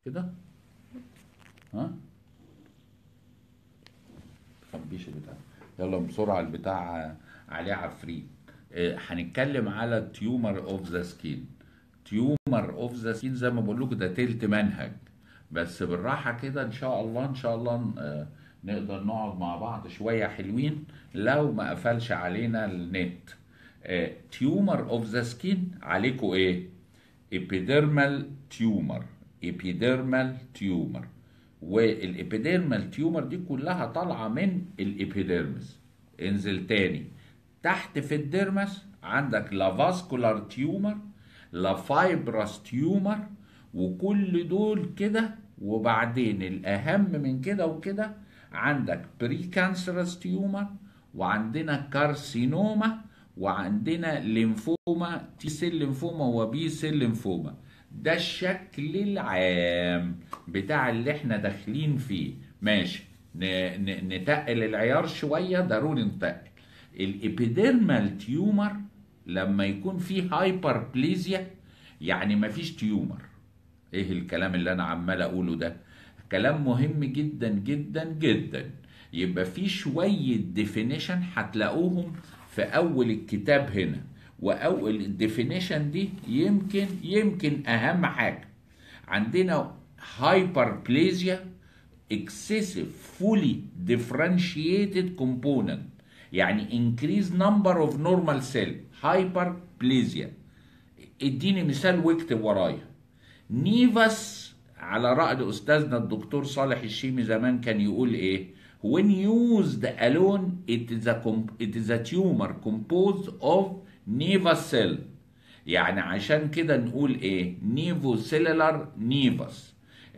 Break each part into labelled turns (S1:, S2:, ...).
S1: كده ها خبيش البتاع يلا بسرعة البتاع عليه عفريت آه، هنتكلم على تيومر اوف ذا سكين تيومر اوف ذا سكين زي ما بقول لكم ده تلت منهج بس بالراحة كده ان شاء الله ان شاء الله آه، نقدر نقعد مع بعض شوية حلوين لو ما قفلش علينا النت تيومر اوف ذا سكين عليكم ايه epidermal tumor epidermal tumor والابيديرمال تيومر دي كلها طالعه من الابيديرمس انزل تاني تحت في الديرمس عندك لا فاسكولار تيومر لا فايبرس تيومر وكل دول كده وبعدين الاهم من كده وكده عندك بري كانسرس تيومر وعندنا كارسينوما وعندنا ليمفوما تي سيل ليمفوما وبي سيل ليمفوما ده الشكل العام بتاع اللي احنا داخلين فيه ماشي ن- ن- نتقل العيار شويه ضروري نتقل الابيديرمال تيومر لما يكون فيه هايبربليزيا يعني مفيش تيومر ايه الكلام اللي انا عمال اقوله ده كلام مهم جدا جدا جدا يبقى في شوية ديفينيشن هتلاقوهم في اول الكتاب هنا واول الديفينيشن دي يمكن يمكن اهم حاجة عندنا هايبربليزيا excessive fully differentiated component يعني increase number of normal cell hyperplasia اديني مثال واكتب ورايا نيفاس على رأي أستاذنا الدكتور صالح الشيمي زمان كان يقول إيه when used alone it is a, comp- it is a tumor composed of nevus cell يعني عشان كده نقول إيه نيفو سيلولار نيفاس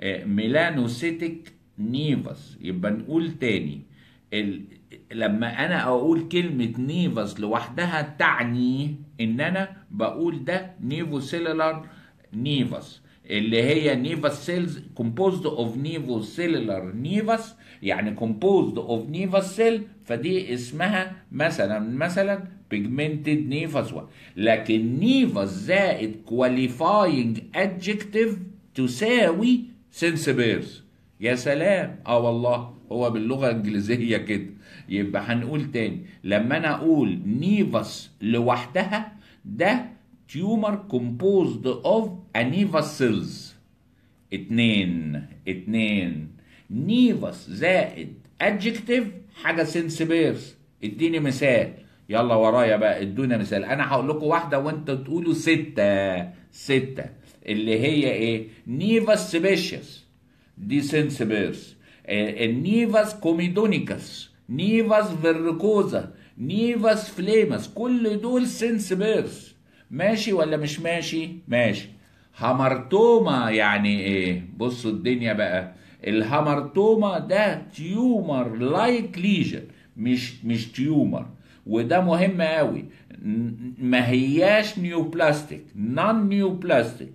S1: ميلانوسيتك نيفاس يبقى نقول تاني ال... لما انا اقول كلمة نيفاس لوحدها تعني ان انا بقول ده نيفو سيلولار نيفاس اللي هي نيفاس سيلز كومبوزد اوف نيفو سيلولار نيفاس يعني كومبوزد اوف نيفاس سيل فدي اسمها مثلا مثلا بيجمنتد نيفاس لكن نيفاس زائد كواليفاينج ادجكتيف تساوي سنسبيرز يا سلام اه والله هو باللغه الانجليزيه كده يبقى هنقول تاني لما انا اقول نيفاس لوحدها ده تيومر كومبوزد اوف انيفاس سيلز اتنين اتنين نيفاس زائد ادجكتيف حاجه سنسبيرز اديني مثال يلا ورايا بقى ادونا مثال انا هقول لكم واحده وانت تقولوا سته سته اللي هي ايه نيفاس سبيشيس دي سنسبيرز النيفاس كوميدونيكاس نيفاس فيركوزا نيفاس فليماس كل دول سنسبيرز ماشي ولا مش ماشي ماشي هامرتوما يعني ايه بصوا الدنيا بقى الهامرتوما ده تيومر لايك ليجن مش مش تيومر وده مهم قوي ما هياش نيوبلاستيك نون نيوبلاستيك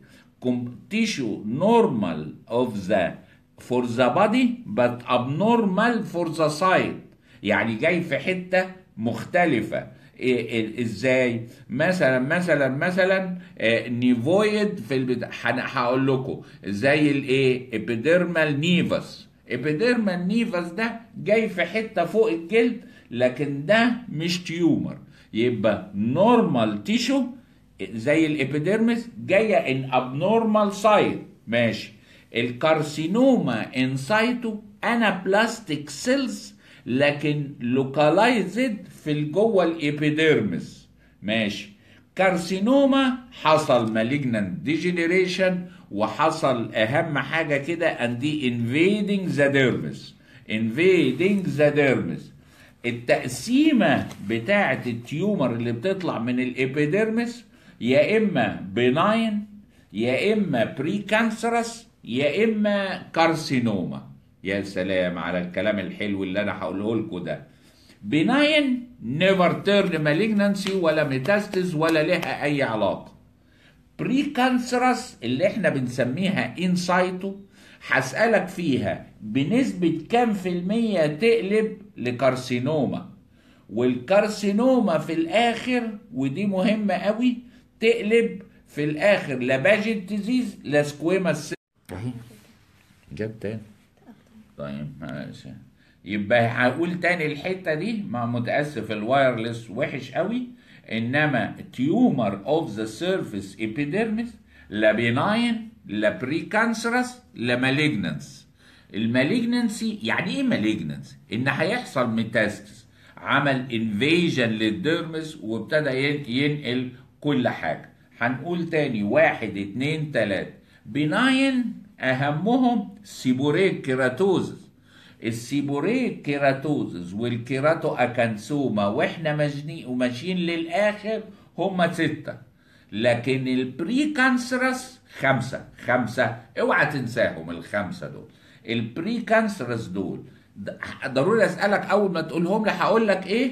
S1: tissue normal of the for the body but abnormal for the side يعني جاي في حتة مختلفة إيه إيه ازاي مثلا مثلا مثلا نيفويد في البداية هقول لكم زي الايه ابيديرمال نيفاس ابيديرمال نيفاس ده جاي في حتة فوق الجلد لكن ده مش تيومر يبقى نورمال تيشو زي الابيديرمس جايه ان ابنورمال سايت ماشي الكارسينوما ان سايتو انا بلاستيك سيلز لكن لوكالايزد في جوه الابيديرمس ماشي كارسينوما حصل مالجنانت ديجنريشن وحصل اهم حاجه كده ان دي انفيدنج ذا ديرمس انفيدنج ذا ديرمس التقسيمه بتاعه التيومر اللي بتطلع من الابيديرمس يا اما بناين يا اما بري كانسرس يا اما كارسينوما يا سلام على الكلام الحلو اللي انا هقوله لكم ده بناين نيفر تيرن مالجنانسي ولا ميتاستز ولا لها اي علاقه بري كانسرس اللي احنا بنسميها انسايتو هسألك فيها بنسبة كام في المية تقلب لكارسينوما والكارسينوما في الاخر ودي مهمة قوي تقلب في الاخر لا باجت ديزيز لا سكويما اهي جاب تاني طيب ماشي يبقى هقول تاني الحته دي ما متاسف الوايرلس وحش قوي انما تيومر اوف ذا سيرفيس ابيديرمس لا بيناين لا بري كانسرس لا مالجنانس المالجنانسي يعني ايه مالجنانسي ان هيحصل ميتاستس عمل انفيجن للديرمس وابتدى ينقل كل حاجه هنقول تاني واحد اتنين تلاته بناين اهمهم سيبوريك كيراتوزس السيبوريك كيراتوزس والكيراتو اكانسوما واحنا مجني وماشيين للاخر هم سته لكن البري كانسرس خمسه خمسه اوعى تنساهم الخمسه دول البري كانسرس دول ضروري اسالك اول ما تقولهم لي هقول لك ايه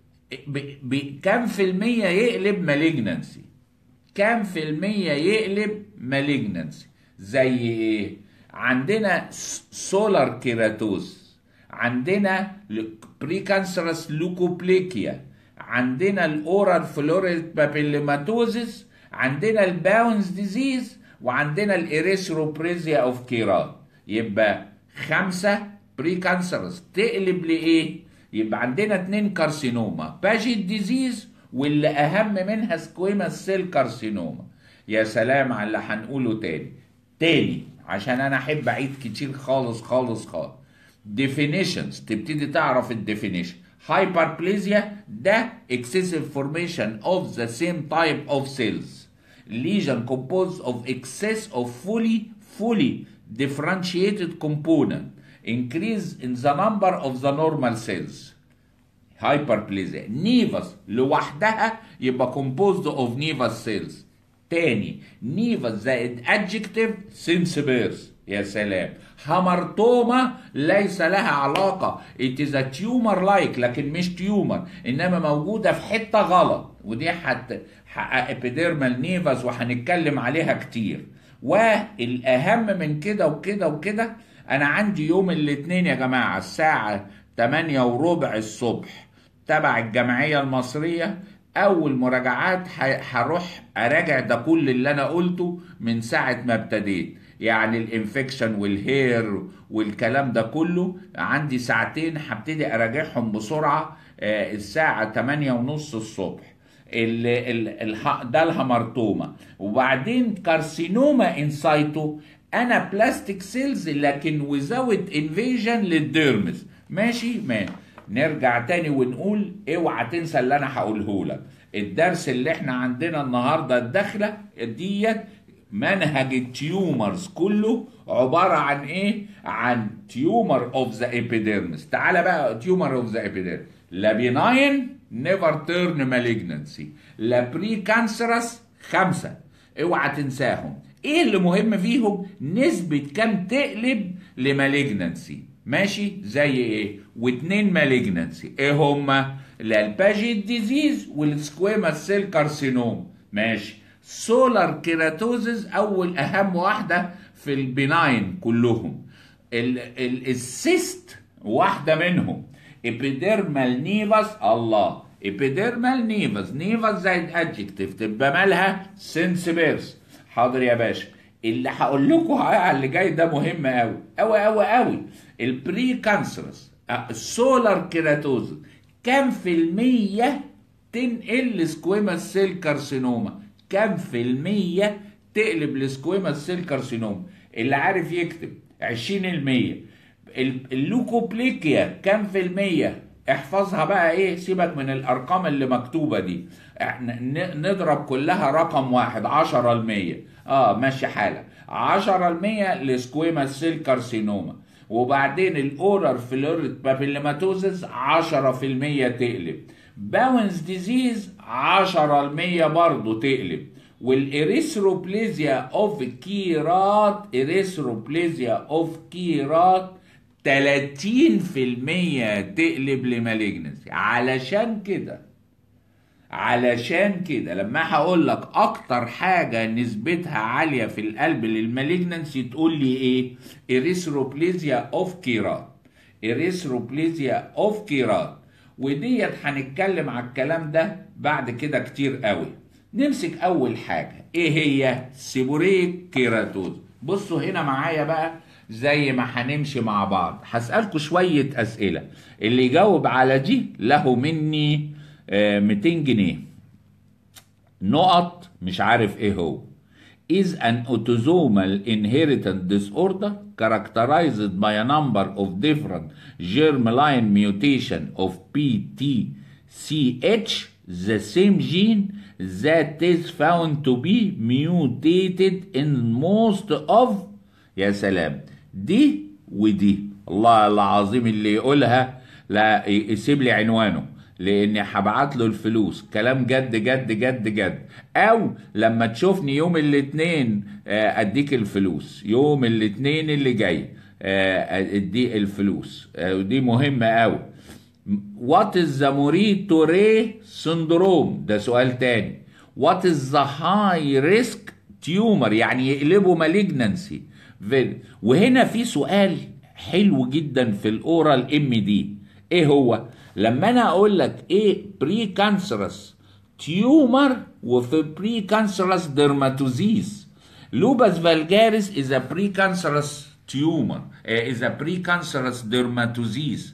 S1: بكم في المية يقلب مالجنانسي كم في المية يقلب مالجنانسي زي ايه عندنا سولار كيراتوز عندنا بري كانسرس لوكوبليكيا عندنا الاورال فلوريد بابيليماتوزيس عندنا الباونز ديزيز وعندنا الاريثروبريزيا اوف كيرات يبقى خمسة بري كانسرس تقلب لايه يبقى عندنا اتنين كارسينوما باجيت ديزيز واللي اهم منها سكويما سيل كارسينوما يا سلام على اللي هنقوله تاني تاني عشان انا احب اعيد كتير خالص خالص خالص definitions تبتدي تعرف الديفينيشن هايبربليزيا ده excessive formation of the same type of cells lesion composed of excess of fully fully differentiated component increase in the number of the normal cells hyperplasia نيفس لوحدها يبقى composed of nevus cells تاني نيفس زائد adjective since birth يا سلام هامرتوما ليس لها علاقة it is a tumor like لكن مش تيومر إنما موجودة في حتة غلط ودي حتى ابيديرمال نيفاس وهنتكلم عليها كتير والأهم من كده وكده وكده أنا عندي يوم الاثنين يا جماعة الساعة 8 وربع الصبح تبع الجمعية المصرية أول مراجعات هروح أراجع ده كل اللي أنا قلته من ساعة ما ابتديت يعني الانفكشن والهير والكلام ده كله عندي ساعتين هبتدي اراجعهم بسرعه الساعه 8 ونص الصبح ال ال ال ده الهامرتوما وبعدين كارسينوما انسايتو انا بلاستيك سيلز لكن وزاوت انفيجن للديرمس ماشي ماشي نرجع تاني ونقول اوعى تنسى اللي انا هقوله لك الدرس اللي احنا عندنا النهارده الداخله ديت منهج التيومرز كله عبارة عن ايه؟ عن تيومر اوف ذا ايبيديرمس تعالى بقى تيومر اوف ذا ايبيديرمس لا بيناين نيفر تيرن مالجنسي لا بري كانسرس خمسة اوعى تنساهم ايه اللي مهم فيهم؟ نسبة كام تقلب لمالجنسي ماشي زي ايه؟ واتنين مالجنسي ايه هما؟ لا الباجيت ديزيز والسكويما سيل كارسينوم ماشي سولار كيراتوزز اول اهم واحده في البناين كلهم ال ال السيست واحده منهم ابيديرمال نيفاس الله ابيديرمال نيفاس نيفاس زائد ادجكتيف تبقى مالها سنس بيرس حاضر يا باشا اللي هقول لكم على اللي جاي ده مهم قوي قوي قوي قوي البري كانسرس السولار كيراتوز كام في المية تنقل لسكويما سيل كارسينوما كام في المية تقلب لسكويما سيل كارسينوما اللي عارف يكتب 20% اللوكوبليكيا كام في المية احفظها بقى ايه سيبك من الارقام اللي مكتوبة دي نضرب كلها رقم واحد عشرة المية اه ماشي حالك عشرة المية لسكويما سيل كارسينوما وبعدين الاورر فلوريد بابيليماتوزس عشرة في المية تقلب باونز ديزيز 10% برضه تقلب والاريثروبليزيا اوف كيرات اريثروبليزيا اوف كيرات 30% تقلب لمالجنسي علشان كده علشان كده لما هقول لك اكتر حاجه نسبتها عاليه في القلب للمالجنسي تقول لي ايه اريثروبليزيا اوف كيرات اريثروبليزيا اوف كيرات وديت هنتكلم على الكلام ده بعد كده كتير قوي نمسك اول حاجه ايه هي سيبوريك كيراتوز بصوا هنا معايا بقى زي ما هنمشي مع بعض هسألكوا شوية أسئلة اللي يجاوب على دي له مني آه، 200 جنيه نقط مش عارف ايه هو is an autosomal inheritance disorder characterized by a number of different germline mutation of PTCH, the same gene that is found to be mutated in most of يا سلام دي ودي الله العظيم اللي يقولها لا يسيب لي عنوانه لاني هبعت له الفلوس كلام جد جد جد جد او لما تشوفني يوم الاثنين اديك الفلوس يوم الاثنين اللي جاي آه، ادي الفلوس آه، ودي مهمة قوي وات از ذا موري توري سندروم ده سؤال تاني وات از ذا هاي ريسك تيومر يعني يقلبوا مالجنانسي وهنا في سؤال حلو جدا في الاورال ام دي ايه هو لما انا اقول لك ايه بري كانسرس تيومر وفي بري كانسرس ديرماتوزيس لوباس فالجاريس is a precancerous tumor uh, is a precancerous dermatosis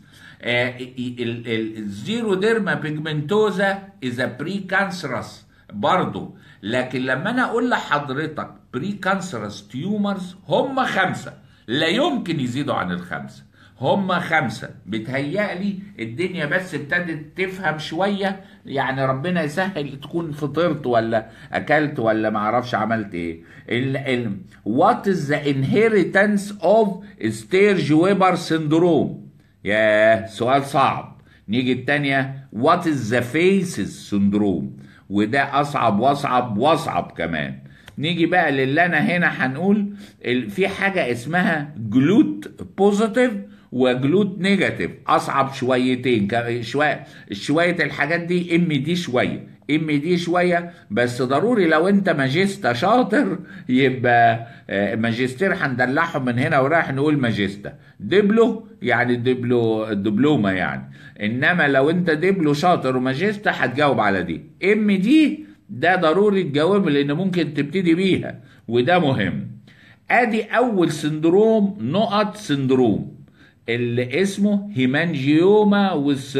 S1: الزيرو ديرما بيجمنتوزا is a precancerous برضه لكن لما انا اقول لحضرتك بري كانسرس تيومرز هم خمسه لا يمكن يزيدوا عن الخمسه هم خمسه بتهيألي الدنيا بس ابتدت تفهم شويه يعني ربنا يسهل تكون فطرت ولا اكلت ولا ما اعرفش عملت ايه ال وات از ذا انهيرتنس اوف ستيرج ويبر سندروم ياه سؤال صعب نيجي التانية وات از ذا فيسز سندروم وده اصعب واصعب واصعب كمان نيجي بقى للي انا هنا هنقول ال- في حاجه اسمها جلوت بوزيتيف وجلوت نيجاتيف اصعب شويتين ك- شويه شويه الحاجات دي ام دي شويه ام دي شويه بس ضروري لو انت ماجستا شاطر يبقى آه، ماجستير هندلعهم من هنا ورايح نقول ماجستا دبلو يعني دبلو الدبلومه يعني انما لو انت دبلو شاطر وماجستا هتجاوب على دي ام دي ده ضروري تجاوب لان ممكن تبتدي بيها وده مهم ادي اول سندروم نقط سندروم اللي اسمه هيمانجيوما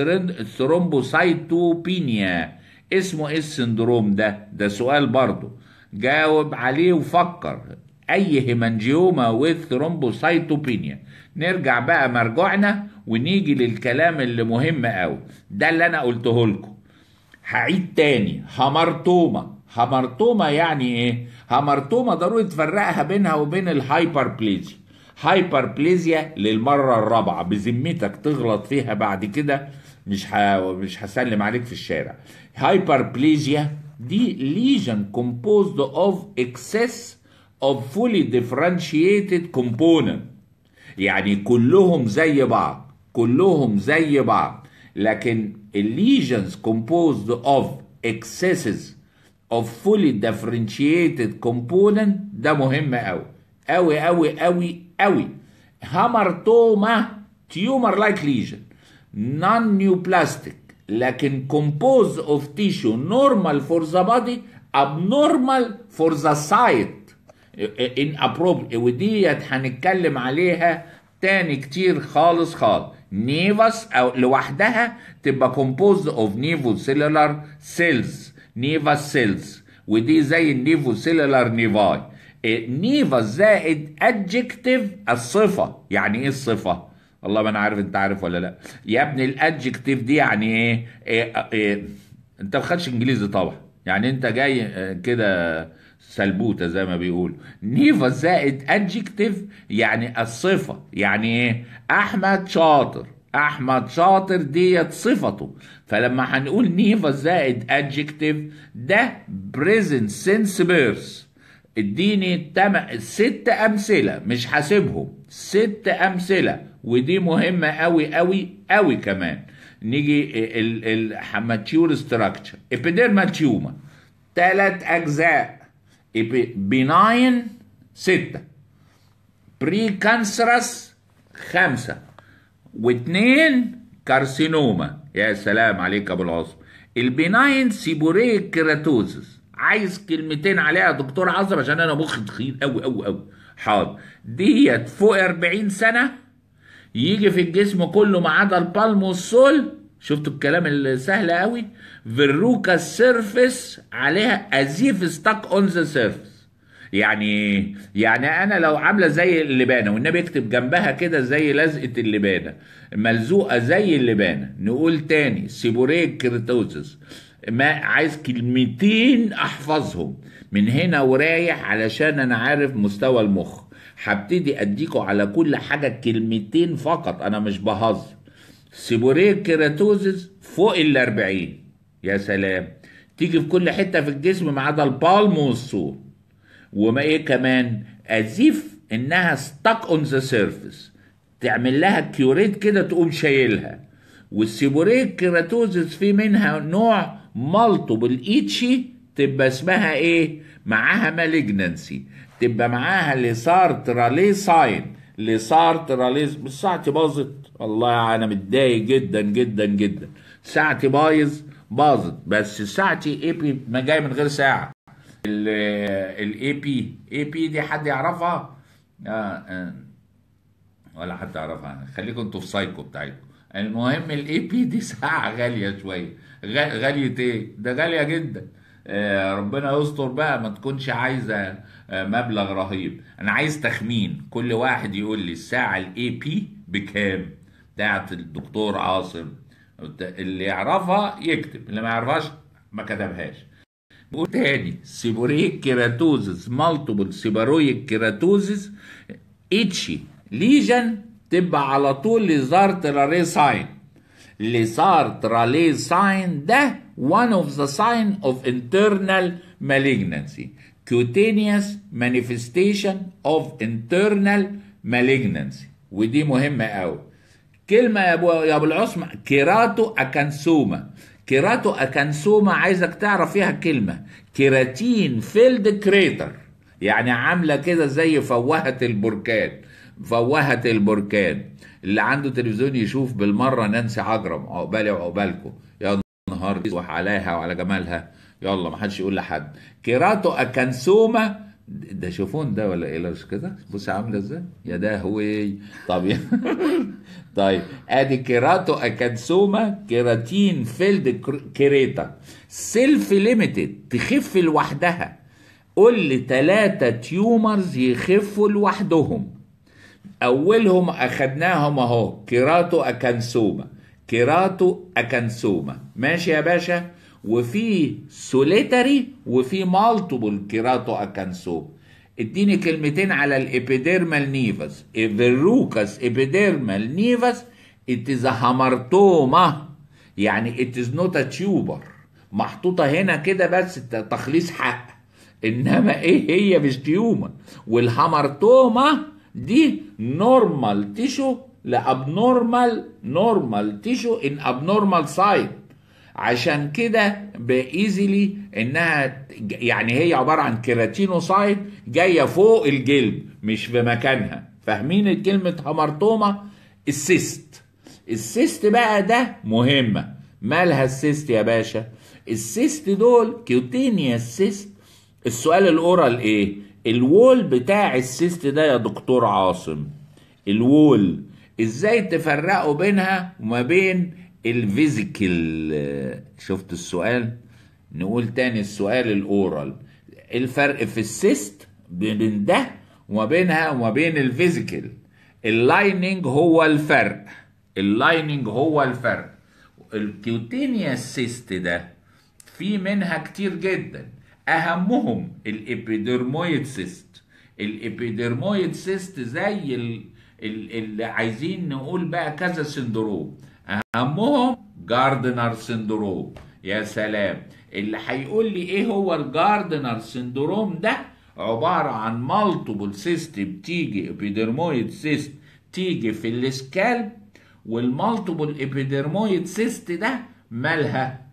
S1: والثرومبوسايتوبينيا اسمه ايه السندروم ده ده سؤال برضه جاوب عليه وفكر اي هيمانجيوما والثرومبوسايتوبينيا نرجع بقى مرجعنا ونيجي للكلام اللي مهم قوي ده اللي انا قلته لكم هعيد تاني همرتومة همرتومة يعني ايه همرتومة ضروري تفرقها بينها وبين الهايبربليزيا هايبربليزيا للمرة الرابعة بذمتك تغلط فيها بعد كده مش ه... مش هسلم عليك في الشارع هايبربليزيا دي ليجن composed of excess of fully differentiated component يعني كلهم زي بعض كلهم زي بعض لكن الليجنز composed of excesses of fully differentiated component ده مهم قوي قوي قوي قوي قوي هامرتوما تيومر لايك ليجن non neoplastic لكن composed of tissue normal for the body abnormal for the site inappropriate وديت هنتكلم عليها تاني كتير خالص خالص نيفاس او لوحدها تبقى composed of nevocellular cells نيفاس سيلز ودي زي النيفو سيلولار نيفاي نيفاس زائد adjective الصفة يعني ايه الصفة والله ما انا عارف انت عارف ولا لا يا ابني الادجكتيف دي يعني ايه, إيه, إيه انت ما خدش انجليزي طبعا يعني انت جاي آه، كده سلبوته زي ما بيقولوا نيفا زائد ادجكتيف يعني الصفه يعني ايه احمد شاطر احمد شاطر ديت صفته فلما هنقول نيفا زائد ادجكتيف ده بريزنت سنس بيرس اديني تم... ست امثله مش حاسبهم ست امثله ودي مهمه قوي قوي قوي كمان نيجي الحماتيور ستراكشر ابيديرمال تيوما ثلاث اجزاء بناين ستة بري كانسرس خمسة واثنين كارسينوما يا سلام عليك يا ابو العاصم البناين سيبوريك كيراتوزس عايز كلمتين عليها يا دكتور عظم عشان انا مخي تخين قوي قوي قوي حاضر ديت فوق 40 سنه يجي في الجسم كله ما عدا البالم والسول شفتوا الكلام السهل قوي فيروكا سيرفيس عليها ازيف ستاك اون ذا سيرفيس يعني يعني انا لو عامله زي اللبانه والنبي يكتب جنبها كده زي لزقه اللبانه ملزوقه زي اللبانه نقول تاني سيبوريك كريتوزس ما عايز كلمتين احفظهم من هنا ورايح علشان انا عارف مستوى المخ هبتدي اديكوا على كل حاجه كلمتين فقط انا مش بهزر سيبوريك كيراتوزس فوق ال 40 يا سلام تيجي في كل حته في الجسم ما عدا البالم والصور وما ايه كمان ازيف انها ستاك اون ذا سيرفيس تعمل لها كيوريت كده تقوم شايلها والسيبوريك كيراتوزس في منها نوع مالتيبل ايتشي تبقى اسمها ايه معاها مالجنسي تبقى معاها لسارترالي ساين لسارترالي بس ساعتي باظت والله انا متضايق جدا جدا جدا ساعتي بايظ باظت بس ساعتي اي بي ما جاي من غير ساعه الاي بي اي بي دي حد يعرفها آه آه ولا حد يعرفها خليكم انتوا في سايكو بتاعتكم المهم الاي بي دي ساعه غاليه شويه غ- غاليه ايه ده غاليه جدا آه ربنا يستر بقى ما تكونش عايزه آه مبلغ رهيب انا عايز تخمين كل واحد يقول لي الساعه الاي بي بكام بتاعت الدكتور عاصم اللي يعرفها يكتب اللي ما يعرفهاش ما كتبهاش نقول تاني سيبوريك كيراتوزس مالتيبل سيبارويك كيراتوزس اتشي ليجن تبقى على طول لزار تراري ساين لزار ترالي ساين ده one of the sign of internal malignancy cutaneous manifestation of internal malignancy ودي مهمة قوي كلمة يا ابو يا ابو العصمة كيراتو اكنسوما كيراتو اكنسوما عايزك تعرف فيها كلمة كيراتين فيلد كريتر يعني عاملة كده زي فوهة البركان فوهة البركان اللي عنده تلفزيون يشوف بالمرة نانسي عجرم عقبالي وعقبالكم يا نهار يصبح عليها وعلى جمالها يلا ما حدش يقول لحد كيراتو اكنسوما ده شوفون ده ولا ايه مش كده بص عامله ازاي يا ده هوي طب يا- طيب ادي كيراتو اكنسوما كيراتين فيلد كر- كريتا سيلف ليميتد تخف لوحدها قول لي ثلاثة تيومرز يخفوا لوحدهم اولهم اخدناهم اهو كيراتو اكنسوما كيراتو اكنسوما ماشي يا باشا وفي سوليتري وفي مالتيبل كيراتو اكنسوما اديني كلمتين على الابيديرمال نيفس فيروكاس ابيديرمال نيفس it is a هامرتوما يعني it is not a tuber محطوطة هنا كده بس تخليص حق انما ايه هي مش تيومر والهامرتوما دي نورمال تيشو لابنورمال نورمال تيشو ان ابنورمال سايت عشان كده بايزلي انها يعني هي عباره عن كيراتينوسايت جايه فوق الجلد مش في مكانها فاهمين كلمه هامرتوما السيست السيست بقى ده مهمه مالها السيست يا باشا السيست دول كيوتينيا سيست السؤال الاورال ايه الوول بتاع السيست ده يا دكتور عاصم الوول ازاي تفرقوا بينها وما بين الفيزيكال شفت السؤال نقول تاني السؤال الاورال الفرق في السيست بين ده وما بينها وما بين الفيزيكال اللايننج هو الفرق اللايننج هو الفرق الكيوتينيا سيست ده في منها كتير جدا اهمهم الابيدرمويد سيست الابيدرمويد سيست زي ال- ال- اللي عايزين نقول بقى كذا سندروم اهمهم جاردنر سندروم يا سلام اللي هيقول لي ايه هو الجاردنر سندروم ده عبارة عن مالتيبل سيست بتيجي ابيدرمويد سيست تيجي في السكالب والمالتيبل ابيدرمويد سيست ده مالها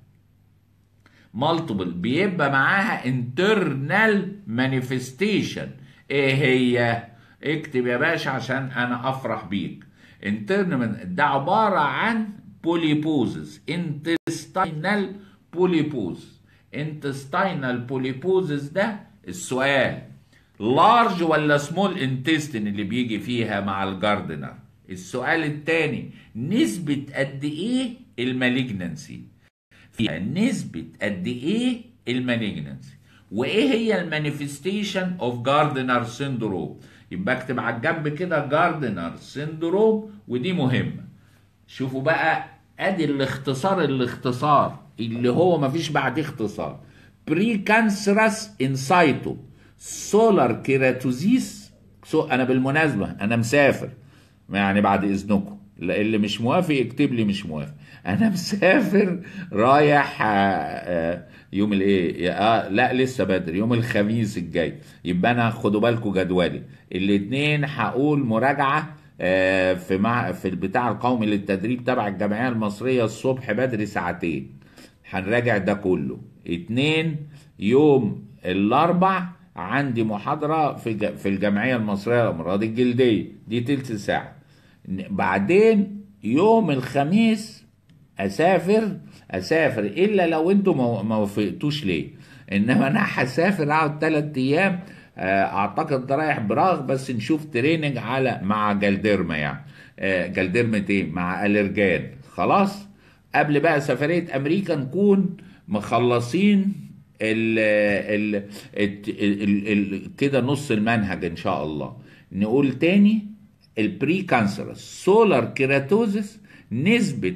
S1: مالتيبل بيبقى معاها internal manifestation ايه هي اكتب يا باشا عشان انا افرح بيك internal ده عبارة عن بوليبوزز intestinal بوليبوز intestinal بوليبوزز ده السؤال لارج ولا سمول انتستين اللي بيجي فيها مع الجاردنر السؤال الثاني نسبة قد ايه المالجنسي فيها نسبة قد ايه المالجنسي وايه هي المانيفستيشن اوف جاردنر سيندروم يبقى اكتب على الجنب كده جاردنر سيندروم ودي مهمة شوفوا بقى ادي الاختصار الاختصار اللي هو مفيش بعديه اختصار بري كانسرس انسايتو سولار كيراتوزيس سو انا بالمناسبه انا مسافر يعني بعد اذنكم اللي مش موافق يكتب لي مش موافق انا مسافر رايح يوم الايه آه لا لسه بدري يوم الخميس الجاي يبقى انا خدوا بالكم جدولي الاثنين هقول مراجعه في مع في البتاع القومي للتدريب تبع الجمعيه المصريه الصبح بدري ساعتين هنراجع ده كله اتنين يوم الاربع عندي محاضرة في في الجمعية المصرية للأمراض الجلدية دي تلت ساعة بعدين يوم الخميس أسافر أسافر إلا لو أنتوا ما وافقتوش ليه إنما أنا هسافر أقعد تلات أيام أعتقد ده رايح براغ بس نشوف تريننج على مع جلدرما يعني جلدرمة إيه مع ألرجان خلاص قبل بقى سفرية أمريكا نكون مخلصين ال ال ال ال كده نص المنهج ان شاء الله نقول تاني البري كانسر سولار كيراتوزس نسبة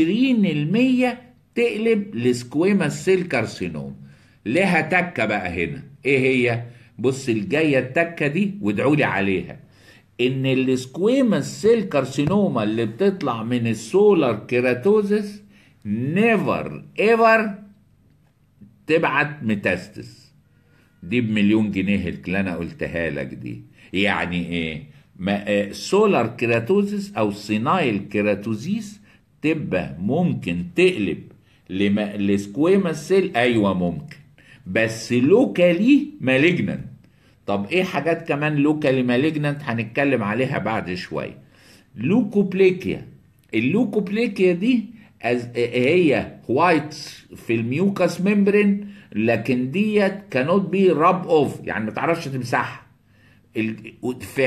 S1: 20% تقلب لسكويما سيل كارسينوم لها تكة بقى هنا ايه هي بص الجاية التكة دي وادعوا لي عليها ان السكويما سيل كارسينوما اللي بتطلع من السولار كيراتوزس نيفر ايفر تبعت ميتاستس دي بمليون جنيه اللي انا قلتها لك دي يعني ايه ما سولار كيراتوزيس او سينايل كيراتوزيس تبقى ممكن تقلب لما لسكويما سيل ايوه ممكن بس لوكالي مالجننت طب ايه حاجات كمان لوكالي مالجننت هنتكلم عليها بعد شويه لوكوبليكيا اللوكوبليكيا دي هي وايت في الميوكاس ممبرين لكن ديت كانوت بي راب اوف يعني ما تعرفش تمسحها في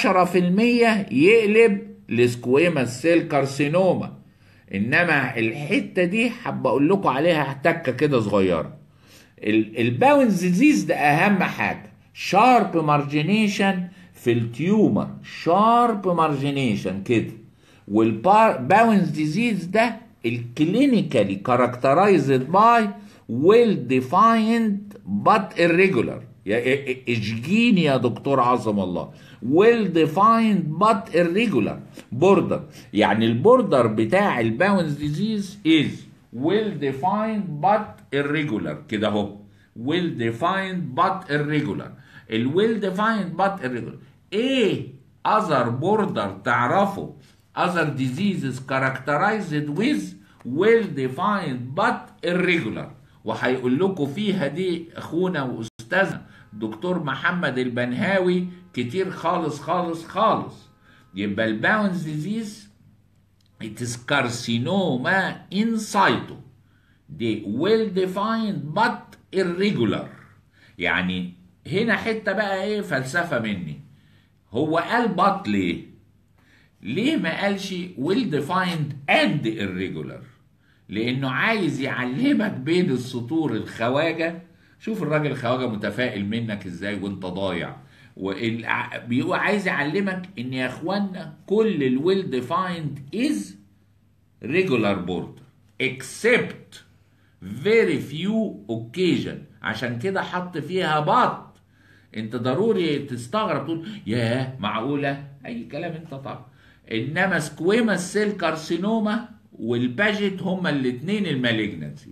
S1: 10% يقلب لسكويما سيل كارسينوما انما الحته دي حابه اقول لكم عليها تكه كده صغيره الباونز ديزيز ده اهم حاجه شارب مارجينيشن في التيومر شارب مارجينيشن كده والباونز ديزيز ده الكلينيكالي كاركترايزد باي ويل ديفايند بات irregular يا اشجيني يا دكتور عظم الله ويل ديفايند بات irregular بوردر يعني البوردر بتاع الباونز ديزيز از ويل ديفايند بات irregular كده اهو ويل ديفايند بات irregular الويل ديفايند بات irregular ايه اذر بوردر تعرفه other diseases characterized with well defined but irregular وهيقول لكم فيها دي اخونا واستاذنا دكتور محمد البنهاوي كتير خالص خالص خالص يبقى الباونز ديزيز it is carcinoma in situ دي well defined but irregular يعني هنا حته بقى ايه فلسفه مني هو قال بط ليه ليه ما قالش well defined and irregular لانه عايز يعلمك بين السطور الخواجه شوف الراجل الخواجه متفائل منك ازاي وانت ضايع بيبقى عايز يعلمك ان يا اخوانا كل الويل ديفايند از ريجولار بوردر except very few occasion عشان كده حط فيها بط انت ضروري تستغرب تقول ياه معقوله اي كلام انت طبعا انما سكويما سيل كارسينوما والباجيت هما الاثنين المالجنسي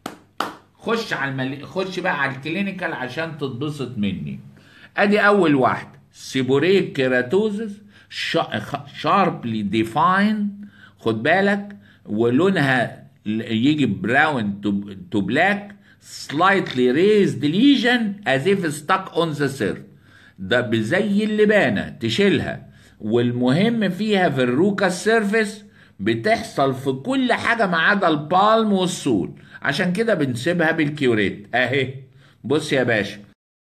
S1: خش على المل... خش بقى على الكلينيكال عشان تتبسط مني ادي اول واحد سيبوريك كيراتوزس شاربلي ديفاين خد بالك ولونها يجي براون تو بلاك slightly raised lesion as if stuck on the cert ده زي اللبانة تشيلها والمهم فيها في الروكا سيرفيس بتحصل في كل حاجة ما عدا البالم والسول عشان كده بنسيبها بالكيوريت اهي بص يا باشا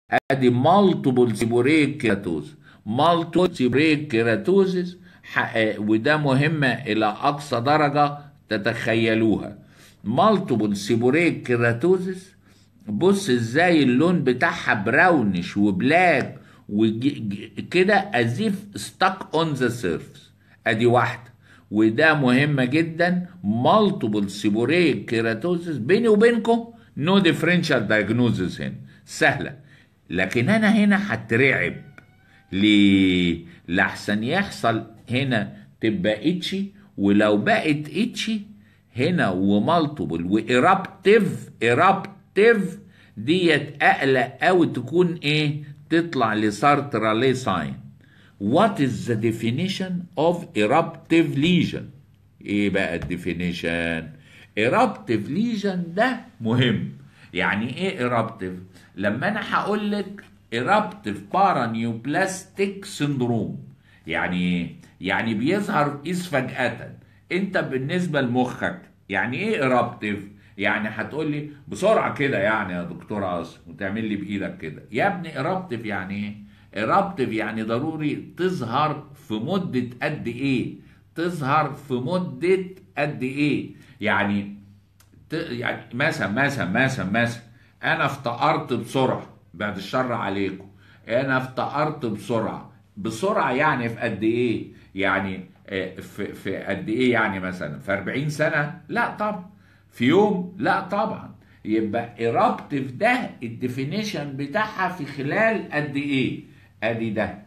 S1: ادي مالتيبل سيبوريك كيراتوز مالتيبل سيبوريك كيراتوزز وده مهمة إلى أقصى درجة تتخيلوها مالتيبل سيبوريك كيراتوزز بص ازاي اللون بتاعها براونش وبلاك وكده ازيف ستاك اون ذا سيرفس ادي واحده وده مهمه جدا مالتيبل سيبوريك كيراتوزس بيني وبينكم نو ديفرنشال دايجنوزس هنا سهله لكن انا هنا هترعب ليه لحسن يحصل هنا تبقى اتشي ولو بقت اتشي هنا ومالتيبل وإيرابتيف إيرابتيف ديت أقلق أوي تكون إيه تطلع لسارترالي ساين What is the definition of eruptive lesion ايه بقى الديفينيشن eruptive lesion ده مهم يعني ايه eruptive لما انا هقول لك eruptive paraneoplastic syndrome يعني ايه يعني بيظهر إذ فجأة انت بالنسبة لمخك يعني ايه eruptive يعني هتقول لي بسرعة كده يعني يا دكتور عاصم وتعمل لي بإيدك كده يا ابني eruptive يعني ايه eruptive يعني ضروري تظهر في مدة قد ايه تظهر في مدة قد ايه يعني ت... يعني مثلا مثلا مثلا مثلا انا افتقرت بسرعة بعد الشر عليكم انا افتقرت بسرعة بسرعة يعني في قد ايه يعني في, في قد ايه يعني مثلا في 40 سنة لا طبعا في يوم لا طبعا يبقى eruptive ده الديفينيشن بتاعها في خلال قد ايه ادي ده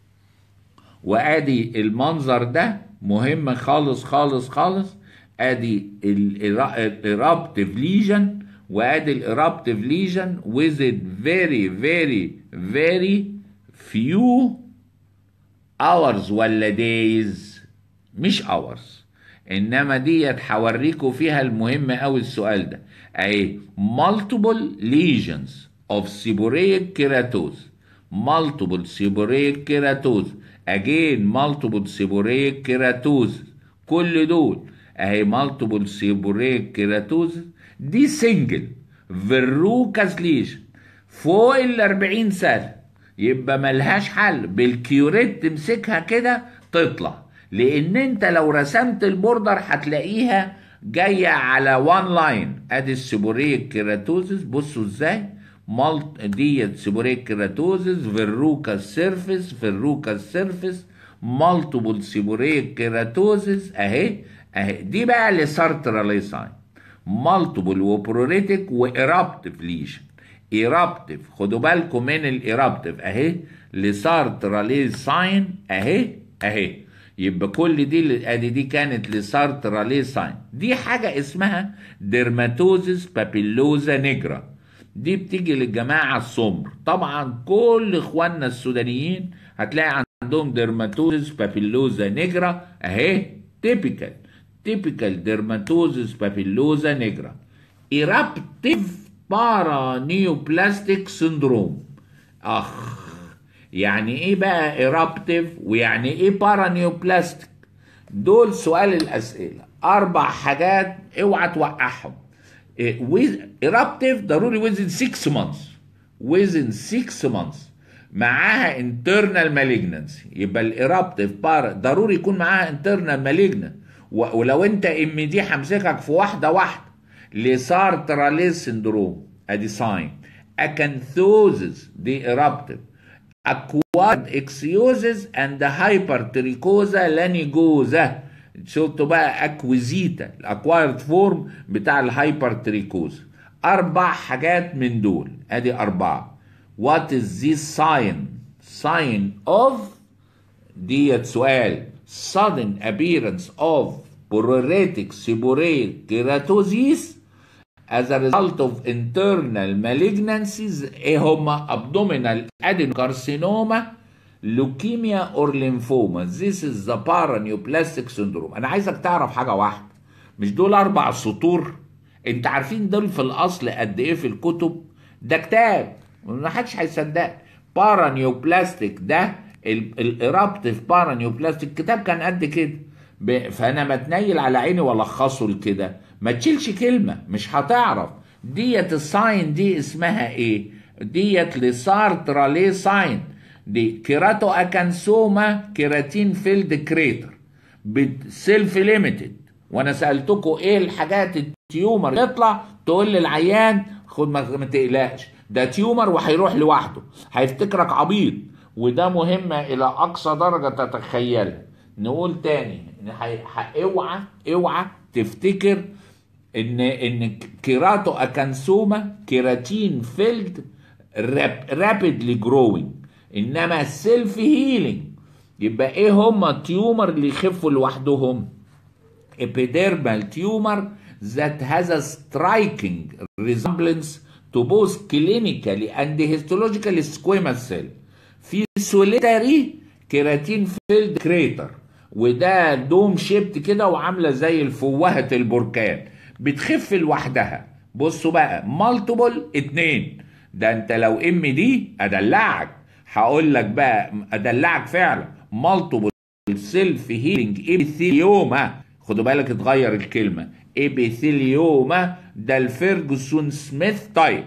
S1: وادي المنظر ده مهم خالص خالص خالص ادي الايرابتيف ليجن وادي الايرابتيف ليجن with very very very few hours ولا days مش hours انما ديت هوريكم فيها المهم قوي السؤال ده اهي multiple lesions of seborrheic keratosis multiple seborrheic keratosis again multiple seborrheic keratosis كل دول اهي multiple seborrheic keratosis دي سنجل verrucous lesion فوق ال 40 سنه يبقى ملهاش حل بالكيوريت تمسكها كده تطلع لان انت لو رسمت البوردر هتلاقيها جايه على وان لاين ادي السيبوريك كيراتوزس بصوا ازاي مالت ديت سيبوريك كيراتوزس فيروكا سيرفيس فيروكا سيرفيس مالتيبل سيبوريك كيراتوزس اهي اهي دي بقى لسارترالي ساين مالتيبل وبروريتك وايرابتيف ليشن ايرابتيف خدوا بالكم من الايرابتيف اهي لسارترالي ساين اهي اهي يبقى كل دي ادي دي كانت لسارترالي ساين دي حاجه اسمها ديرماتوزيس بابيلوزا نيجرا دي بتيجي للجماعه السمر طبعا كل اخواننا السودانيين هتلاقي عندهم ديرماتوزيس بابيلوزا نيجرا اهي تيبيكال تيبيكال ديرماتوزيس بابيلوزا نيجرا ايرابتيف بارانيوبلاستيك سندروم اخ يعني ايه بقى ايرابتيف ويعني ايه بارانيوبلاستيك دول سؤال الاسئله اربع حاجات اوعى توقعهم ايرابتيف ضروري ويزن 6 مانثs ويزن 6 مانثs معاها انترنال مالجنسي يبقى الايرابتيف بار ضروري يكون معاها انترنال مالجنس ولو انت ام دي همسكك في واحده واحده لسارتراليز سندروم ادي ساين اكانثوزز دي ايرابتيف acquired exiosis and hypertrichosa lanigosa شفتوا بقى اكويزيتا الاكوايرد فورم بتاع الهايبرتريكوزا اربع حاجات من دول ادي اربعه what is this sign sign of ديت سؤال sudden appearance of pruritic seborrheic keratosis as a result of internal malignancies ايه هما abdominal adenocarcinoma leukemia or lymphoma this is the paraneoplastic syndrome انا عايزك تعرف حاجه واحده مش دول اربع سطور انت عارفين دول في الاصل قد ايه في الكتب ده كتاب ما حدش هيصدق بارانيوبلاستيك ده الايرابتيف بارانيوبلاستيك كتاب كان قد كده فانا بتنيل على عيني والخصه لكده ما تشيلش كلمه مش هتعرف ديت الساين دي اسمها ايه ديت لسارترا ليه ساين دي كيراتو اكانسوما كيراتين فيلد كريتر سيلف ليميتد وانا سالتكم ايه الحاجات التيومر يطلع تقول للعيان خد ما ما تقلقش ده تيومر وهيروح لوحده هيفتكرك عبيط وده مهمة إلى أقصى درجة تتخيلها نقول تاني إن هي- ه- اوعى اوعى تفتكر ان ان كيراتو اكانسوما كيراتين فيلد رابيدلي جروينج انما السيلف هيلينج يبقى ايه هما التيومر اللي يخفوا لوحدهم epidermal tumor that has a striking resemblance to both clinically and histologically squamous cell في solitary كيراتين فيلد كريتر وده دوم شيبت كده وعامله زي الفوهه البركان بتخف لوحدها بصوا بقى مالتيبل اتنين ده انت لو ام دي ادلعك هقول لك بقى ادلعك فعلا مالتيبل سيلف هيلينج ابيثيليوما خدوا بالك اتغير الكلمه ابيثيليوما ده الفيرجسون سميث تايب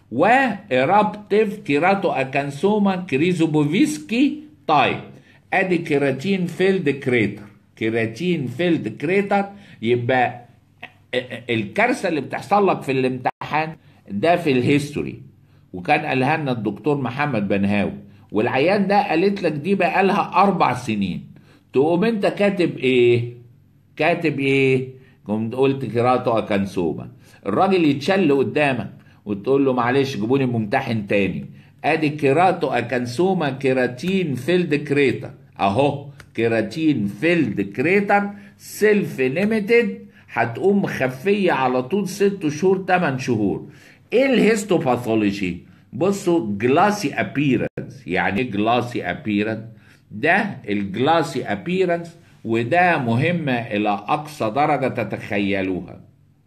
S1: وإرابتيف كيراتو أكانسوما كريزوبوفيسكي تايب ادي كيراتين فيلد كريتر كيراتين فيلد كريتر يبقى الكارثه اللي بتحصل لك في الامتحان ده في الهيستوري وكان قالها لنا الدكتور محمد بنهاوي والعيان ده قالت لك دي بقى لها اربع سنين تقوم انت كاتب ايه كاتب ايه قمت قلت كيراتو اكانسوما الراجل يتشل قدامك وتقول له معلش جيبوني ممتحن تاني ادي كيراتو اكانسوما كيراتين فيلد كريتر اهو كيراتين فيلد كريتر سيلف ليميتد هتقوم مخفيه على طول ست شهور 8 شهور ايه الهيستوباثولوجي بصوا جلاسي ابيرنس يعني ايه جلاسي ابيرنس ده الجلاسي ابيرنس وده مهمه الى اقصى درجه تتخيلوها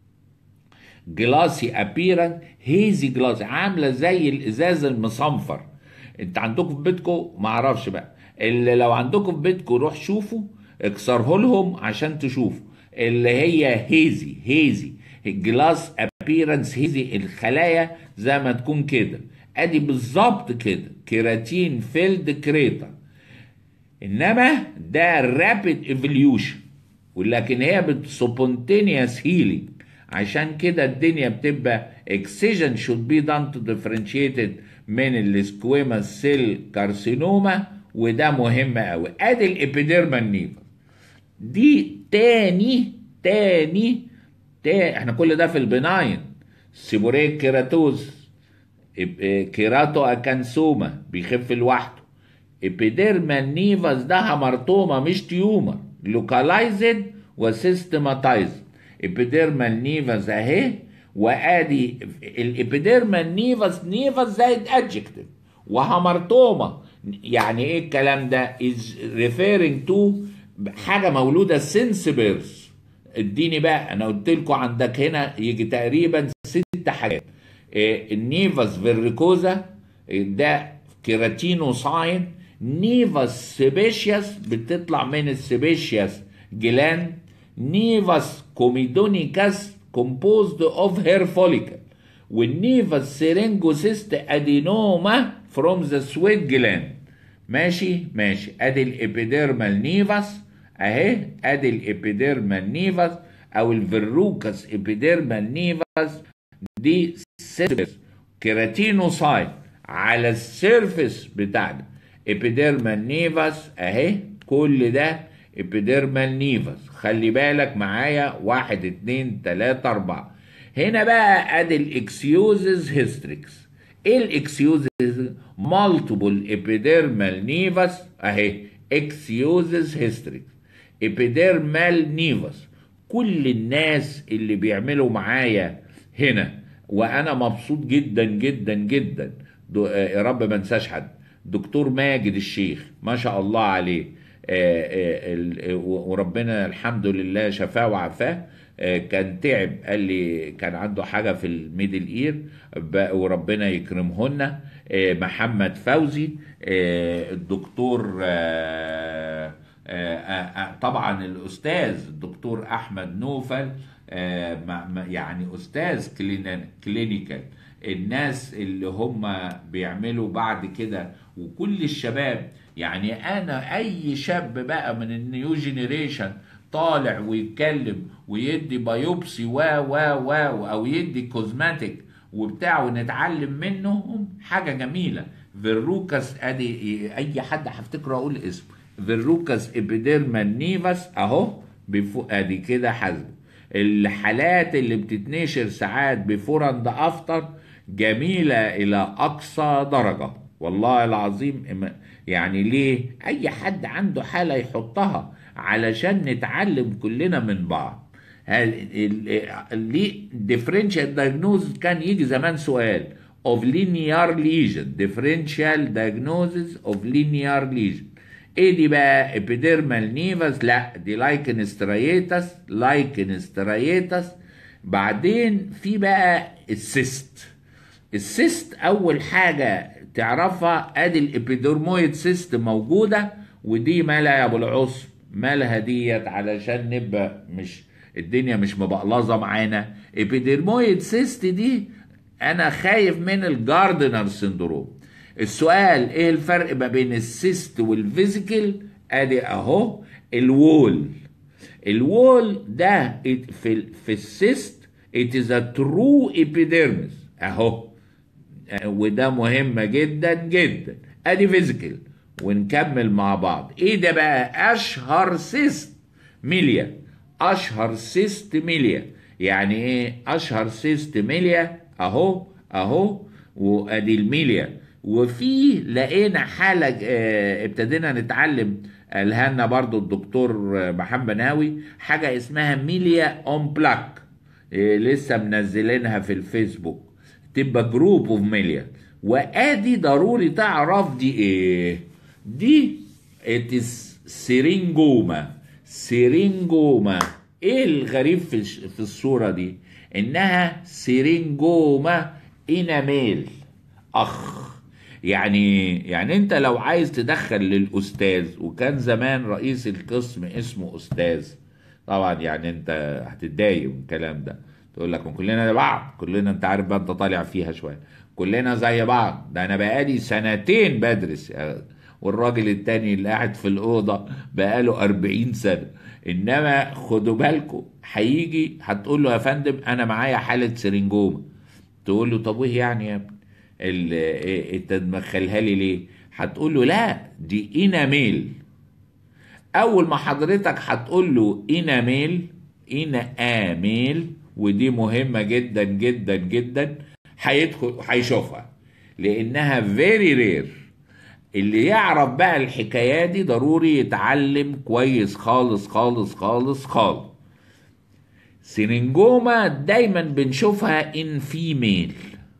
S1: جلاسي ابيرنس هيزي جلاسي عامله زي الازاز المصنفر انت عندكم في بيتكم ما اعرفش بقى اللي لو عندكم في بيتكم روح شوفوا اكسره لهم عشان تشوفوا اللي هي هيزي هيزي جلاس ابيرنس هيزي الخلايا زي ما تكون كده ادي بالظبط كده كيراتين فيلد كريتر انما ده رابيد ايفوليوشن ولكن هي سبونتينيوس هيلينج عشان كده الدنيا بتبقى اكسجن should be done to differentiated من السكويماس سيل كارسينوما وده مهم قوي ادي الابيديرمال نيفر دي تاني تاني تاني احنا كل ده في البناين سيبوريك كيراتوز كيراتو اكانسوما بيخف لوحده ابيديرمال نيفاس ده همرطومه مش تيومر لوكالايزد وسيستماتايزد ابيديرمال نيفاس اهي وادي الابيديرمال نيفاس نيفاس زائد ادجكتيف وهمرطومه يعني ايه الكلام ده is referring to حاجه مولوده سنسبيرز اديني بقى انا قلت لكم عندك هنا يجي تقريبا ست حاجات إيه النيفاس فيريكوزا ده كيراتينوساين نيفاس سيبيشياس بتطلع من السيبيشياس جلاند نيفاس كوميدونيكاس كومبوزد اوف هير فوليكل والنيفاس سيرينجوسيست ادينوما فروم ذا سويت جلاند ماشي ماشي ادي الابيديرمال نيفاس اهي ادي الابيديرمال نيفاس او الفيروكاس ابيديرمال نيفاس دي سيرفيس كيراتينوسايت على السيرفيس بتاعنا ابيديرمال نيفاس اهي كل ده ابيديرمال نيفاس خلي بالك معايا واحد اتنين تلاتة اربعة هنا بقى ادي الاكسيوزز هيستريكس ايه الاكسيوزز مالتيبل ابيديرمال نيفاس اهي اكسيوزز هيستريكس ابيديرمال نيفاس كل الناس اللي بيعملوا معايا هنا وانا مبسوط جدا جدا جدا يا رب ما انساش حد دكتور ماجد الشيخ ما شاء الله عليه وربنا الحمد لله شفاه وعافاه كان تعب قال لي كان عنده حاجة في الميدل اير وربنا يكرمهن محمد فوزي الدكتور طبعا الاستاذ الدكتور احمد نوفل يعني استاذ كلينيكال الناس اللي هم بيعملوا بعد كده وكل الشباب يعني انا اي شاب بقى من النيو جينيريشن طالع ويتكلم ويدي بايوبسي و و و او يدي كوزماتيك وبتاع ونتعلم منهم حاجه جميله فيروكاس ادي اي حد هفتكره اقول اسمه فيروكاس ابيديرمال نيفاس اهو بفوق ادي كده حاسبه الحالات اللي بتتنشر ساعات بيفور اند افتر جميله الى اقصى درجه والله العظيم يعني ليه اي حد عنده حاله يحطها علشان نتعلم كلنا من بعض ليه differential diagnosis كان يجي زمان سؤال of linear lesion differential diagnosis of linear lesion ايه دي بقى epidermal nevus لا دي لايكن ستريتس لايكن ستريتس بعدين في بقى السيست السيست اول حاجه تعرفها ادي الابيدرمويد سيست موجوده ودي مالها يا ابو العصر مالها ديت علشان نبقى مش الدنيا مش مبقلظه معانا ابيدرمويد سيست دي انا خايف من الجاردنر سندروم السؤال ايه الفرق ما بين السيست والفيزيكال ادي اهو الوول الوول ده في في السيست it is a true epidermis اهو وده مهمة جدا جدا ادي فيزيكال ونكمل مع بعض ايه ده بقى اشهر سيست ميليا اشهر سيست ميليا يعني ايه اشهر سيست ميليا اهو اهو وادي الميليا وفي لقينا حالة اه ابتدينا نتعلم قالها لنا برضو الدكتور محمد ناوي حاجة اسمها ميليا اون بلاك اه لسه منزلينها في الفيسبوك تبقى جروب اوف ميليا وادي ضروري تعرف دي ايه دي اتس سيرينجوما سيرينجوما ايه الغريب في في الصوره دي انها سيرينجوما اناميل اخ يعني يعني انت لو عايز تدخل للاستاذ وكان زمان رئيس القسم اسمه استاذ طبعا يعني انت هتتضايق من الكلام ده تقول لك كلنا زي بعض كلنا انت عارف بقى انت طالع فيها شويه كلنا زي بعض ده انا بقالي سنتين بدرس والراجل التاني اللي قاعد في الاوضه بقاله 40 سنه انما خدوا بالكم هيجي هتقول له يا فندم انا معايا حاله سرنجوما تقول له طب وايه يعني يا ابني انت تدخلها لي ليه هتقول له لا دي اناميل اول ما حضرتك هتقول له اناميل انا اميل ودي مهمة جدا جدا جدا هيدخل هيشوفها لانها فيري رير اللي يعرف بقى الحكاية دي ضروري يتعلم كويس خالص خالص خالص خالص سيننجوما دايما بنشوفها ان فيميل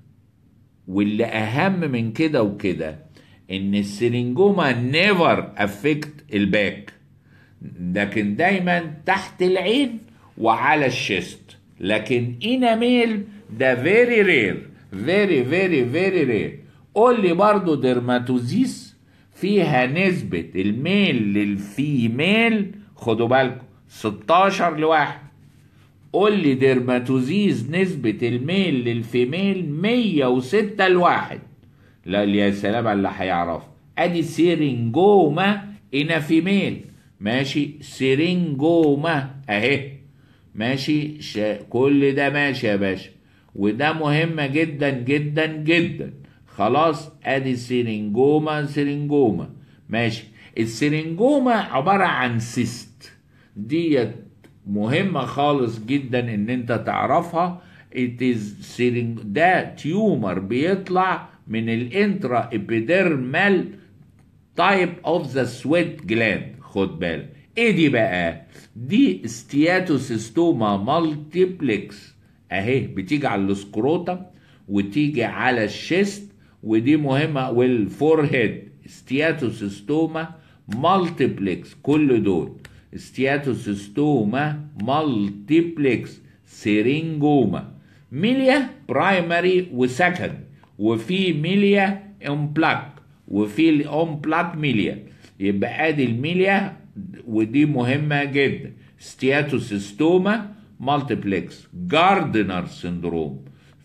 S1: واللي اهم من كده وكده ان السيننجوما نيفر افكت الباك لكن دايما تحت العين وعلى الشيست لكن اناميل ده فيري رير فيري فيري فيري رير قول لي برضو ديرماتوزيس فيها نسبة الميل للفيميل خدوا بالكم 16 لواحد قول لي ديرماتوزيز نسبة الميل للفيميل 106 لواحد لا يا سلام على اللي هيعرف ادي سيرنجوما انا فيميل ماشي سيرنجوما اهي ماشي شا... كل ده ماشي يا باشا وده مهمة جدا جدا جدا خلاص ادي سيرنجوما سيرنجوما ماشي السيرنجوما عبارة عن سيست ديت مهمة خالص جدا ان انت تعرفها it is سيرنج ده تيومر بيطلع من الانترا ابيديرمال تايب اوف ذا سويت جلاند خد بالك ايه دي بقى دي ستياتوسيستوما مالتيبلكس اهي بتيجي على السكروتا وتيجي على الشيست ودي مهمة والفورهيد ستياتوسيستوما مالتيبلكس كل دول ستياتوسيستوما مالتيبلكس سيرينجوما ميليا برايمري وسكند وفي ميليا امبلاك وفي الامبلاك ميليا يبقى ادي الميليا ودي مهمة جدا ستياتوسيستوما مالتيبلكس جاردنر سندروم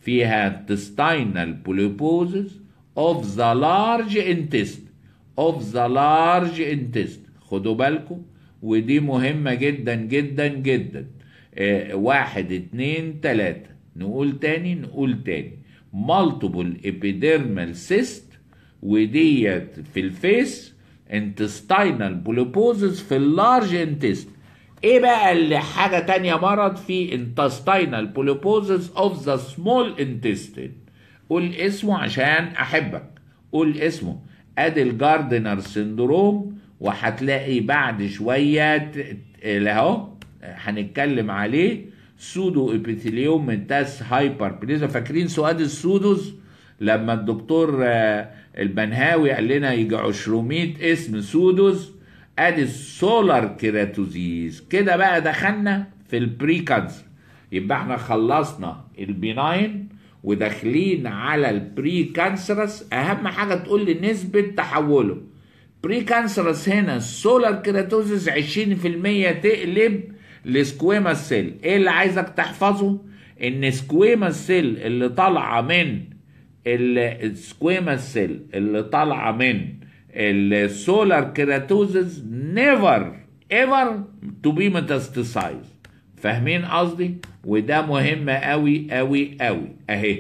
S1: فيها intestinal polyposis of the large intestine of the large intestine خدوا بالكم ودي مهمة جدا جدا جدا آه واحد اتنين تلاتة نقول تاني نقول تاني multiple epidermal cyst وديت في الفيس intestinal polyposis في اللارج intestine ايه بقى اللي حاجة تانية مرض في intestinal polyposis of the small intestine قول اسمه عشان احبك قول اسمه ادي الجاردنر سندروم وهتلاقي بعد شوية اهو هنتكلم عليه سودو ابيثيليوم منتاس هايبر بليزا فاكرين سؤال السودوز لما الدكتور البنهاوي قال لنا يجي 200 اسم سودوز ادي السولار كيراتوزيز كده بقى دخلنا في البري كانسر يبقى احنا خلصنا البناين وداخلين على البري كانسرس اهم حاجه تقول لي نسبه تحوله بري كانسرس هنا السولار كيراتوزيس 20% تقلب لسكويما سيل ايه اللي عايزك تحفظه ان سكويما سيل اللي طالعه من السكويما سيل اللي طالعه من السولار كيراتوزيس نيفر ايفر تو بي ميتاستاسايز فاهمين قصدي وده مهم قوي قوي قوي اهي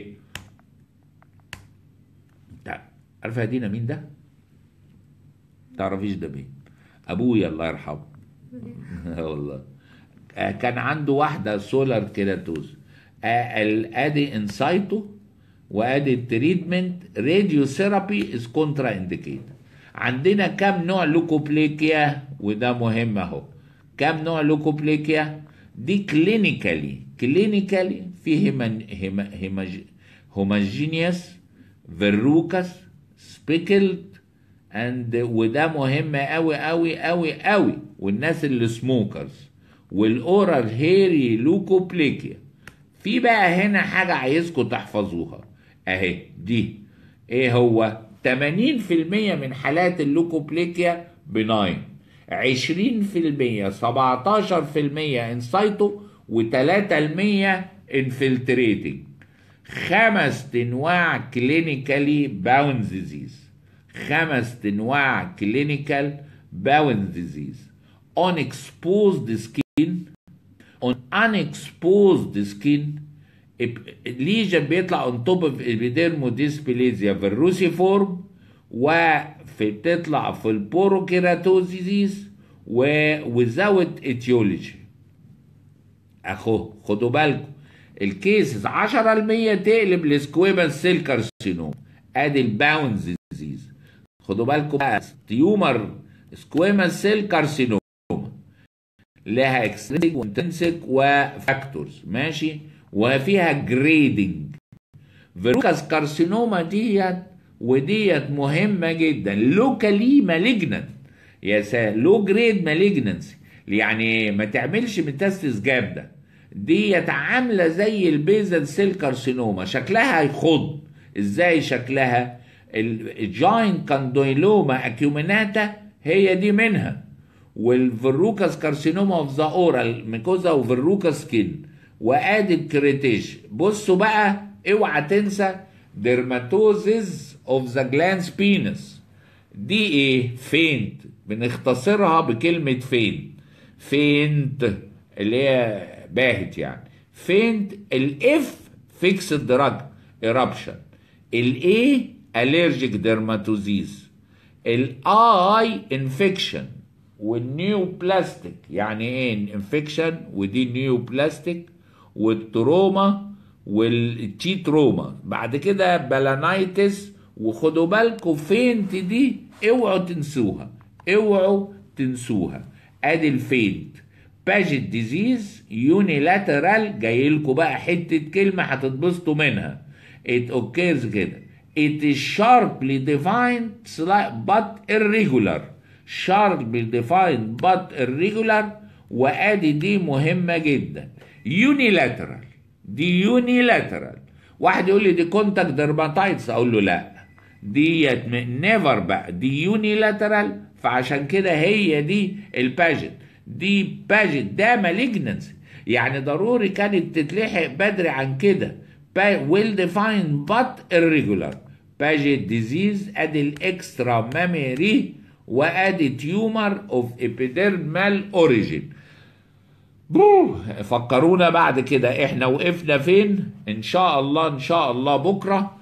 S1: عارفه يا دينا مين ده تعرفيش ده مين ابويا الله يرحمه والله كان عنده واحده سولار كيراتوز ادي انسايتو وادي التريتمنت راديو ثيرابي از كونترا انديكيت عندنا كم نوع لوكوبليكيا وده مهم اهو كم نوع لوكوبليكيا دي كلينيكالي كلينيكالي في هوماجينيوس فيروكاس سبيكلد اند وده مهم قوي قوي قوي قوي والناس اللي سموكرز والاورال هيري لوكوبليكيا في بقى هنا حاجة عايزكم تحفظوها اهي دي ايه هو 80% من حالات اللوكوبليكيا بناين 20% 17% انسايتو و3% انفلتريتنج خمس انواع كلينيكالي باوند ديزيز خمس انواع كلينيكال باوند ديزيز on exposed skin on unexposed skin ليجن بيطلع on top of epidermodysplasia فيروسيفورم وفي بتطلع في البوروكيراتوزيز و without etiology اخو خدوا بالكم الكيسز 10% تقلب لسكويبال سيل كارسينوم ادي الباونز ديزيز خدوا بالكم بقى تيومر سكويما سيل كارسينوم لها اكستريك وانتنسك وفاكتورز ماشي وفيها جريدنج فيروكاس كارسينوما ديت وديت مهمة جدا لوكالي مالجنت يا سا لو جريد مالجنسي يعني ما تعملش ميتاستس جامده ديت عامله زي البيزل سيل كارسينوما شكلها هيخض ازاي شكلها الجاين كاندويلوما اكيوميناتا هي دي منها والفروكاس كارسينوما اوف ذا اورال ميكوزا وفروكا سكين وادي الكريتيش بصوا بقى اوعى تنسى ديرماتوزيز اوف ذا جلانس بينس دي ايه فينت بنختصرها بكلمة فينت فينت اللي هي باهت يعني فينت الاف فيكس دراج ايرابشن الاي الرجيك ديرماتوزيز الاي انفكشن والنيو بلاستيك يعني ايه انفكشن ودي نيو بلاستيك والتروما والتي تروما بعد كده بلانايتس وخدوا بالكم فينت دي اوعوا تنسوها اوعوا تنسوها ادي الفينت باجت ديزيز يونيلاترال جاي لكم بقى حته كلمه هتتبسطوا منها it occurs كده it is sharply defined but irregular sharply defined but irregular وادي دي مهمه جدا يونيلاترال دي يونيلاترال واحد يقول لي دي كونتاكت ديرماتايتس اقول له لا ديت نيفر بقى دي يونيلاترال فعشان كده هي دي الباجت دي باجت ده مالجنسي يعني ضروري كانت تتلحق بدري عن كده well defined but irregular باجيت ديزيز ادي الاكسترا ماميري وادي تيومر اوف ابيديرمال اوريجين بوه فكرونا بعد كده احنا وقفنا فين ان شاء الله ان شاء الله بكره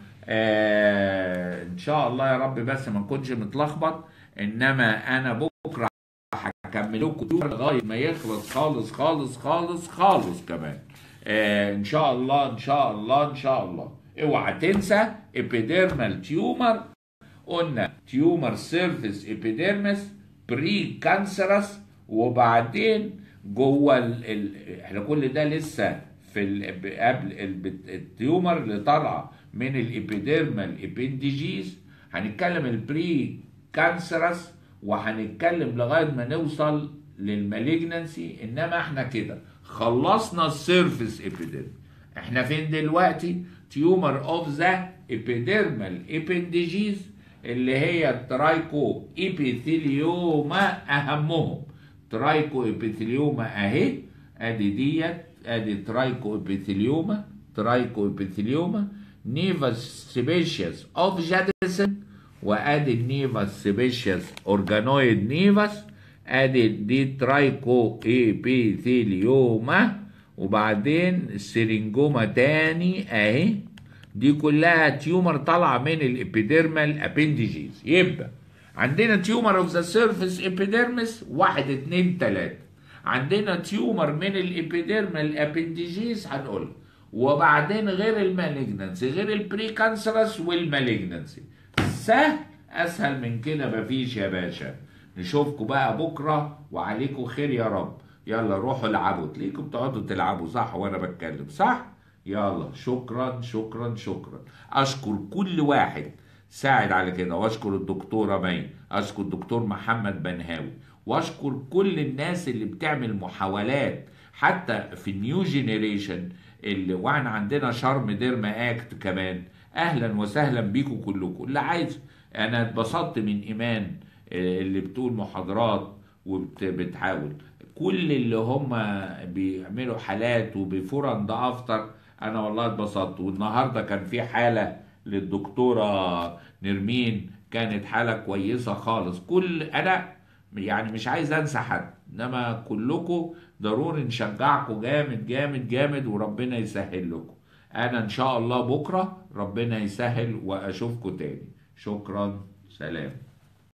S1: آه ان شاء الله يا رب بس ما نكونش متلخبط انما انا بكره هكمل لكم لغايه ما يخلص خالص خالص خالص خالص كمان آه ان شاء الله ان شاء الله ان شاء الله اوعى تنسى ابيديرمال تيومر قلنا تيومر سيرفيس ابيديرمس بري كانسرس وبعدين جوه ال... ال... احنا كل ده لسه في ال... قبل ال... التيومر اللي طالعه من الابيديرمال ابنديجيز هنتكلم البري كانسرس وهنتكلم لغايه ما نوصل للمالجنسي انما احنا كده خلصنا السيرفيس ابيديرم احنا فين دلوقتي تيومر اوف ذا ابيديرمال ابنديجيز اللي هي الترايكو ايبيثيليوما اهمهم ترايكو ايبيثيليوما اهي ادي ديت ادي ترايكو ايبيثيليوما ترايكو ايبيثيليوما نيفاس سيبيشيوس اوف جادسون وادي النيفاس سيبيشيوس اورجانويد نيفاس ادي دي ترايكو ايبيثيليوما وبعدين السرنجوما تاني اهي دي كلها تيومر طالعه من الابيديرمال ابنديجيز يبقى عندنا تيومر اوف ذا سيرفيس ابيديرمس واحد اتنين تلاته عندنا تيومر من الابيديرمال ابنديجيز هنقولها وبعدين غير المالجنسي غير البري كانسرس والمالجنسي سهل اسهل من كده مفيش يا باشا نشوفكم بقى بكره وعليكم خير يا رب يلا روحوا العبوا تلاقيكم بتقعدوا تلعبوا صح وانا بتكلم صح يلا شكرا شكرا شكرا اشكر كل واحد ساعد على كده واشكر الدكتورة مي اشكر الدكتور محمد بنهاوي واشكر كل الناس اللي بتعمل محاولات حتى في النيو جينيريشن اللي واحنا عندنا شرم ديرما اكت كمان اهلا وسهلا بيكم كلكم اللي عايز انا اتبسطت من ايمان اللي بتقول محاضرات وبتحاول كل اللي هم بيعملوا حالات وبيفور اند افتر انا والله اتبسطت والنهارده كان في حاله للدكتوره نرمين كانت حاله كويسه خالص كل انا يعني مش عايز انسى حد انما كلكم ضروري نشجعكم جامد جامد جامد وربنا يسهل لكم انا ان شاء الله بكره ربنا يسهل واشوفكم تاني شكرا سلام